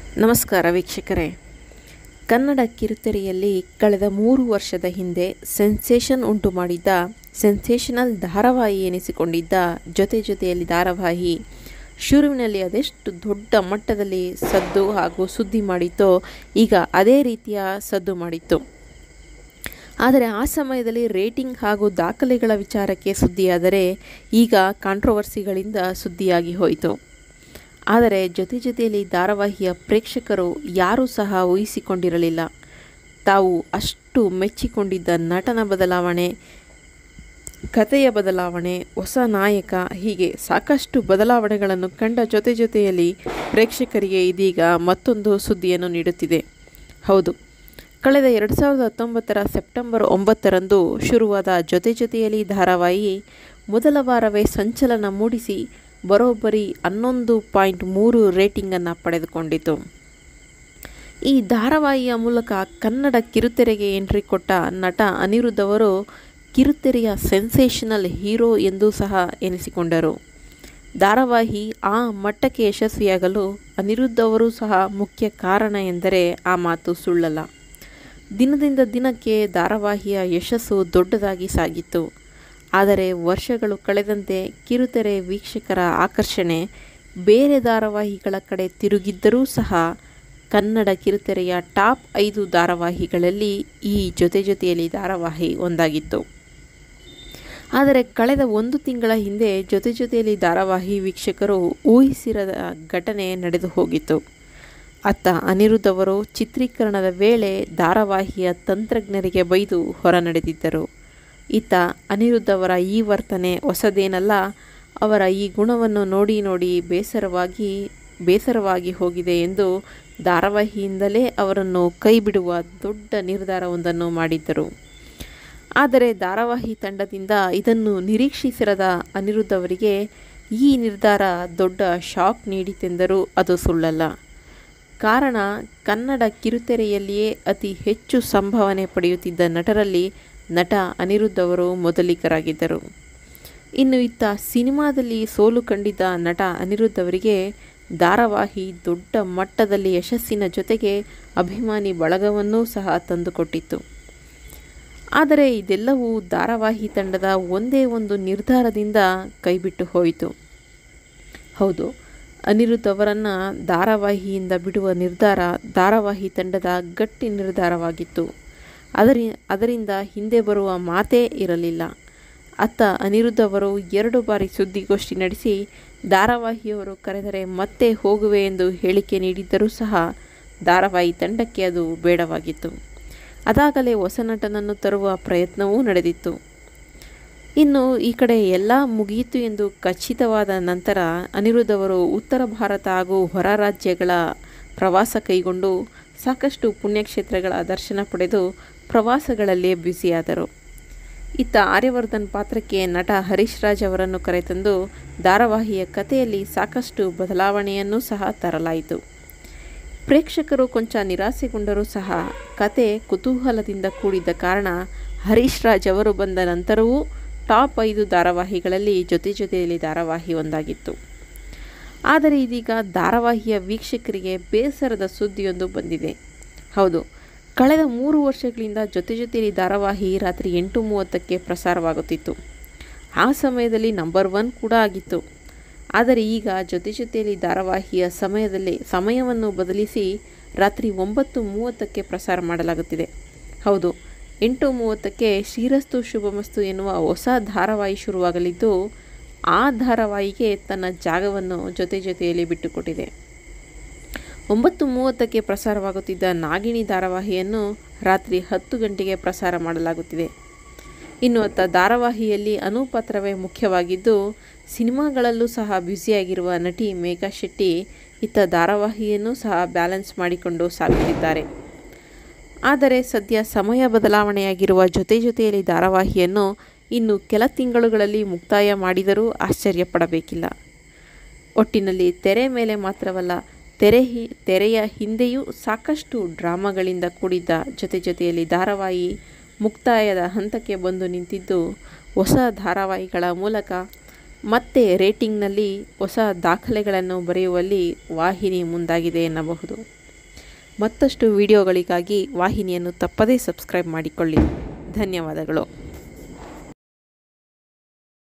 ನಮಸ್ಕಾರ ವೀಕ್ಷಕರೇ ಕನ್ನಡ ಕಿರುತೆರೆಯಲ್ಲಿ ಕಳೆದ ಮೂರು ವರ್ಷದ ಹಿಂದೆ ಸೆನ್ಸೇಷನ್ ಉಂಟು ಮಾಡಿದ್ದ ಸೆನ್ಸೇಷನಲ್ ಧಾರಾವಾಹಿ ಎನಿಸಿಕೊಂಡಿದ್ದ ಜೊತೆ ಜೊತೆಯಲ್ಲಿ ಧಾರಾವಾಹಿ ಶುರುವಿನಲ್ಲಿ ಅದೆಷ್ಟು ದೊಡ್ಡ ಮಟ್ಟದಲ್ಲಿ ಸದ್ದು ಹಾಗೂ ಸುದ್ದಿ ಮಾಡಿತ್ತೋ ಈಗ ಅದೇ ರೀತಿಯ ಸದ್ದು ಮಾಡಿತ್ತು ಆದರೆ ಆ ಸಮಯದಲ್ಲಿ ರೇಟಿಂಗ್ ಹಾಗೂ ದಾಖಲೆಗಳ ವಿಚಾರಕ್ಕೆ ಸುದ್ದಿಯಾದರೆ ಈಗ ಕಾಂಟ್ರವರ್ಸಿಗಳಿಂದ ಸುದ್ದಿಯಾಗಿ ಹೋಯಿತು ಆದರೆ ಜೊತೆ ಜೊತೆಯಲ್ಲಿ ಧಾರಾವಾಹಿಯ ಪ್ರೇಕ್ಷಕರು ಯಾರೂ ಸಹ ಊಹಿಸಿಕೊಂಡಿರಲಿಲ್ಲ ತಾವು ಅಷ್ಟು ಮೆಚ್ಚಿಕೊಂಡಿದ್ದ ನಟನ ಬದಲಾವಣೆ ಕಥೆಯ ಬದಲಾವಣೆ ಹೊಸ ನಾಯಕ ಹೀಗೆ ಸಾಕಷ್ಟು ಬದಲಾವಣೆಗಳನ್ನು ಕಂಡ ಜೊತೆ ಜೊತೆಯಲ್ಲಿ ಪ್ರೇಕ್ಷಕರಿಗೆ ಇದೀಗ ಮತ್ತೊಂದು ಸುದ್ದಿಯನ್ನು ನೀಡುತ್ತಿದೆ ಹೌದು ಕಳೆದ ಎರಡು ಸಾವಿರದ ಹತ್ತೊಂಬತ್ತರ ಸೆಪ್ಟೆಂಬರ್ ಒಂಬತ್ತರಂದು ಶುರುವಾದ ಜೊತೆ ಜೊತೆಯಲ್ಲಿ ಧಾರಾವಾಹಿ ಮೊದಲ ವಾರವೇ ಸಂಚಲನ ಮೂಡಿಸಿ ಬರೋಬ್ಬರಿ ಹನ್ನೊಂದು ಪಾಯಿಂಟ್ ಮೂರು ರೇಟಿಂಗನ್ನು ಪಡೆದುಕೊಂಡಿತು ಈ ಧಾರಾವಾಹಿಯ ಮೂಲಕ ಕನ್ನಡ ಕಿರುತೆರೆಗೆ ಎಂಟ್ರಿ ಕೊಟ್ಟ ನಟ ಅನಿರುದ್ಧ್ ಅವರು ಕಿರುತೆರೆಯ ಸೆನ್ಸೇಷನಲ್ ಹೀರೋ ಎಂದೂ ಸಹ ಎನಿಸಿಕೊಂಡರು ಧಾರಾವಾಹಿ ಆ ಮಟ್ಟಕ್ಕೆ ಯಶಸ್ವಿಯಾಗಲು ಅನಿರುದ್ಧ್ ಅವರು ಸಹ ಮುಖ್ಯ ಕಾರಣ ಎಂದರೆ ಆ ಮಾತು ಸುಳ್ಳಲ್ಲ ದಿನದಿಂದ ದಿನಕ್ಕೆ ಧಾರಾವಾಹಿಯ ಯಶಸ್ಸು ದೊಡ್ಡದಾಗಿ ಸಾಗಿತ್ತು ಆದರೆ ವರ್ಷಗಳು ಕಳೆದಂತೆ ಕಿರುತೆರೆ ವೀಕ್ಷಕರ ಆಕರ್ಷಣೆ ಬೇರೆ ಧಾರಾವಾಹಿಗಳ ಕಡೆ ತಿರುಗಿದ್ದರೂ ಸಹ ಕನ್ನಡ ಕಿರುತೆರೆಯ ಟಾಪ್ ಐದು ಧಾರಾವಾಹಿಗಳಲ್ಲಿ ಈ ಜೊತೆ ಜೊತೆಯಲ್ಲಿ ಧಾರಾವಾಹಿ ಒಂದಾಗಿತ್ತು ಆದರೆ ಕಳೆದ ಒಂದು ತಿಂಗಳ ಹಿಂದೆ ಜೊತೆ ಜೊತೆಯಲ್ಲಿ ಧಾರಾವಾಹಿ ವೀಕ್ಷಕರು ಊಹಿಸಿರದ ಘಟನೆ ನಡೆದು ಹೋಗಿತ್ತು ಅತ್ತ ಅನಿರುದ್ಧ್ ಅವರು ಚಿತ್ರೀಕರಣದ ವೇಳೆ ಧಾರಾವಾಹಿಯ ತಂತ್ರಜ್ಞರಿಗೆ ಬೈದು ಹೊರ ನಡೆದಿದ್ದರು ಇತ್ತ ಅನಿರುದ್ಧ್ ಅವರ ಈ ವರ್ತನೆ ಹೊಸದೇನಲ್ಲ ಅವರ ಈ ಗುಣವನ್ನು ನೋಡಿ ನೋಡಿ ಬೇಸರವಾಗಿ ಬೇಸರವಾಗಿ ಹೋಗಿದೆ ಎಂದು ಧಾರಾವಾಹಿಯಿಂದಲೇ ಅವರನ್ನು ಕೈ ಬಿಡುವ ದೊಡ್ಡ ನಿರ್ಧಾರವೊಂದನ್ನು ಮಾಡಿದ್ದರು ಆದರೆ ಧಾರಾವಾಹಿ ತಂಡದಿಂದ ಇದನ್ನು ನಿರೀಕ್ಷಿಸಿರದ ಅನಿರುದ್ಧ್ ಅವರಿಗೆ ಈ ನಿರ್ಧಾರ ದೊಡ್ಡ ಶಾಕ್ ನೀಡಿತೆಂದರೂ ಅದು ಸುಳ್ಳಲ್ಲ ಕಾರಣ ಕನ್ನಡ ಕಿರುತೆರೆಯಲ್ಲಿಯೇ ಅತಿ ಹೆಚ್ಚು ಸಂಭಾವನೆ ಪಡೆಯುತ್ತಿದ್ದ ನಟರಲ್ಲಿ ನಟ ಅನಿರುದ್ಧ್ ಅವರು ಮೊದಲಿಗರಾಗಿದ್ದರು ಇನ್ನು ಇತ್ತ ಸಿನಿಮಾದಲ್ಲಿ ಸೋಲು ಕಂಡಿದ್ದ ನಟ ಅನಿರುದ್ಧ್ ಅವರಿಗೆ ಧಾರಾವಾಹಿ ದೊಡ್ಡ ಮಟ್ಟದಲ್ಲಿ ಯಶಸ್ಸಿನ ಜೊತೆಗೆ ಅಭಿಮಾನಿ ಬಳಗವನ್ನೂ ಸಹ ತಂದುಕೊಟ್ಟಿತ್ತು ಆದರೆ ಇದೆಲ್ಲವೂ ಧಾರಾವಾಹಿ ತಂಡದ ಒಂದೇ ಒಂದು ನಿರ್ಧಾರದಿಂದ ಕೈಬಿಟ್ಟು ಹೋಯಿತು ಹೌದು ಅನಿರುದ್ಧ್ ಅವರನ್ನು ಧಾರಾವಾಹಿಯಿಂದ ಬಿಡುವ ನಿರ್ಧಾರ ಧಾರಾವಾಹಿ ತಂಡದ ಗಟ್ಟಿ ನಿರ್ಧಾರವಾಗಿತ್ತು ಅದರಿ ಅದರಿಂದ ಹಿಂದೆ ಬರುವ ಮಾತೇ ಇರಲಿಲ್ಲ ಅತ್ತ ಅನಿರುದ್ಧ್ ಅವರು ಎರಡು ಬಾರಿ ಸುದ್ದಿಗೋಷ್ಠಿ ನಡೆಸಿ ಧಾರಾವಾಹಿಯವರು ಕರೆದರೆ ಮತ್ತೆ ಹೋಗುವೆ ಎಂದು ಹೇಳಿಕೆ ನೀಡಿದ್ದರೂ ಸಹ ಧಾರಾವಾಹಿ ತಂಡಕ್ಕೆ ಅದು ಬೇಡವಾಗಿತ್ತು ಅದಾಗಲೇ ಹೊಸ ನಟನನ್ನು ತರುವ ಪ್ರಯತ್ನವೂ ನಡೆದಿತ್ತು ಇನ್ನು ಈ ಕಡೆ ಎಲ್ಲ ಮುಗಿಯಿತು ಎಂದು ಖಚಿತವಾದ ನಂತರ ಅನಿರುದ್ಧ್ ಅವರು ಉತ್ತರ ಭಾರತ ಹಾಗೂ ಹೊರ ರಾಜ್ಯಗಳ ಪ್ರವಾಸ ಕೈಗೊಂಡು ಸಾಕಷ್ಟು ಪುಣ್ಯಕ್ಷೇತ್ರಗಳ ದರ್ಶನ ಪಡೆದು ಪ್ರವಾಸಗಳಲ್ಲೇ ಬ್ಯುಸಿಯಾದರು ಇತ್ತ ಆರ್ಯವರ್ಧನ್ ಪಾತ್ರಕ್ಕೆ ನಟ ಹರೀಶ್ ರಾಜ್ ಅವರನ್ನು ಕರೆತಂದು ಧಾರಾವಾಹಿಯ ಕಥೆಯಲ್ಲಿ ಸಾಕಷ್ಟು ಬದಲಾವಣೆಯನ್ನೂ ಸಹ ತರಲಾಯಿತು ಪ್ರೇಕ್ಷಕರು ಕೊಂಚ ನಿರಾಸೆಗೊಂಡರೂ ಸಹ ಕತೆ ಕುತೂಹಲದಿಂದ ಕೂಡಿದ್ದ ಕಾರಣ ಹರೀಶ್ ರಾಜ್ ಅವರು ಬಂದ ನಂತರವೂ ಟಾಪ್ ಐದು ಧಾರಾವಾಹಿಗಳಲ್ಲಿ ಜೊತೆ ಜೊತೆಯಲ್ಲಿ ಧಾರಾವಾಹಿ ಒಂದಾಗಿತ್ತು ಆದರೆ ಇದೀಗ ಧಾರಾವಾಹಿಯ ವೀಕ್ಷಕರಿಗೆ ಬೇಸರದ ಸುದ್ದಿಯೊಂದು ಬಂದಿದೆ ಹೌದು ಕಳೆದ ಮೂರು ವರ್ಷಗಳಿಂದ ಜೊತೆ ಜೊತೆಯಲ್ಲಿ ಧಾರಾವಾಹಿ ರಾತ್ರಿ ಎಂಟು ಮೂವತ್ತಕ್ಕೆ ಪ್ರಸಾರವಾಗುತ್ತಿತ್ತು ಆ ಸಮಯದಲ್ಲಿ ನಂಬರ್ ಒನ್ ಕೂಡ ಆಗಿತ್ತು ಆದರೆ ಈಗ ಜೊತೆ ಜೊತೆಯಲ್ಲಿ ಧಾರಾವಾಹಿಯ ಸಮಯದಲ್ಲಿ ಸಮಯವನ್ನು ಬದಲಿಸಿ ರಾತ್ರಿ ಒಂಬತ್ತು ಮೂವತ್ತಕ್ಕೆ ಪ್ರಸಾರ ಮಾಡಲಾಗುತ್ತಿದೆ ಹೌದು ಎಂಟು ಮೂವತ್ತಕ್ಕೆ ಶ್ರೀರಸ್ತು ಶುಭಮಸ್ತು ಎನ್ನುವ ಹೊಸ ಧಾರಾವಾಹಿ ಶುರುವಾಗಲಿದ್ದು ಆ ಧಾರಾವಾಹಿಗೆ ತನ್ನ ಜಾಗವನ್ನು ಜೊತೆ ಜೊತೆಯಲ್ಲಿ ಬಿಟ್ಟುಕೊಟ್ಟಿದೆ ಒಂಬತ್ತು ಮೂವತ್ತಕ್ಕೆ ಪ್ರಸಾರವಾಗುತ್ತಿದ್ದ ನಾಗಿಣಿ ಧಾರಾವಾಹಿಯನ್ನು ರಾತ್ರಿ ಹತ್ತು ಗಂಟೆಗೆ ಪ್ರಸಾರ ಮಾಡಲಾಗುತ್ತಿದೆ ಇನ್ನು ಅತ್ತ ಧಾರಾವಾಹಿಯಲ್ಲಿ ಅನುಪಾತ್ರವೇ ಮುಖ್ಯವಾಗಿದ್ದು ಸಿನಿಮಾಗಳಲ್ಲೂ ಸಹ ಬ್ಯುಸಿಯಾಗಿರುವ ನಟಿ ಮೇಘಾ ಶೆಟ್ಟಿ ಇತ್ತ ಧಾರಾವಾಹಿಯನ್ನು ಸಹ ಬ್ಯಾಲೆನ್ಸ್ ಮಾಡಿಕೊಂಡು ಸಾಗುತ್ತಿದ್ದಾರೆ ಆದರೆ ಸದ್ಯ ಸಮಯ ಬದಲಾವಣೆಯಾಗಿರುವ ಜೊತೆ ಜೊತೆಯಲ್ಲಿ ಧಾರಾವಾಹಿಯನ್ನು ಇನ್ನು ಕೆಲ ತಿಂಗಳುಗಳಲ್ಲಿ ಮುಕ್ತಾಯ ಮಾಡಿದರೂ ಆಶ್ಚರ್ಯಪಡಬೇಕಿಲ್ಲ ಒಟ್ಟಿನಲ್ಲಿ ತೆರೆ ಮೇಲೆ ಮಾತ್ರವಲ್ಲ ತೆರೆ ಹಿ ತೆರೆಯ ಹಿಂದೆಯೂ ಸಾಕಷ್ಟು ಡ್ರಾಮಾಗಳಿಂದ ಕೂಡಿದ್ದ ಜೊತೆ ಜೊತೆಯಲ್ಲಿ ಧಾರಾವಾಹಿ ಮುಕ್ತಾಯದ ಹಂತಕ್ಕೆ ಬಂದು ನಿಂತಿದ್ದು ಹೊಸ ಧಾರಾವಾಹಿಗಳ ಮೂಲಕ ಮತ್ತೆ ರೇಟಿಂಗ್ನಲ್ಲಿ ಹೊಸ ದಾಖಲೆಗಳನ್ನು ಬರೆಯುವಲ್ಲಿ ವಾಹಿನಿ ಮುಂದಾಗಿದೆ ಎನ್ನಬಹುದು ಮತ್ತಷ್ಟು ವಿಡಿಯೋಗಳಿಗಾಗಿ ವಾಹಿನಿಯನ್ನು ತಪ್ಪದೇ ಸಬ್ಸ್ಕ್ರೈಬ್ ಮಾಡಿಕೊಳ್ಳಿ ಧನ್ಯವಾದಗಳು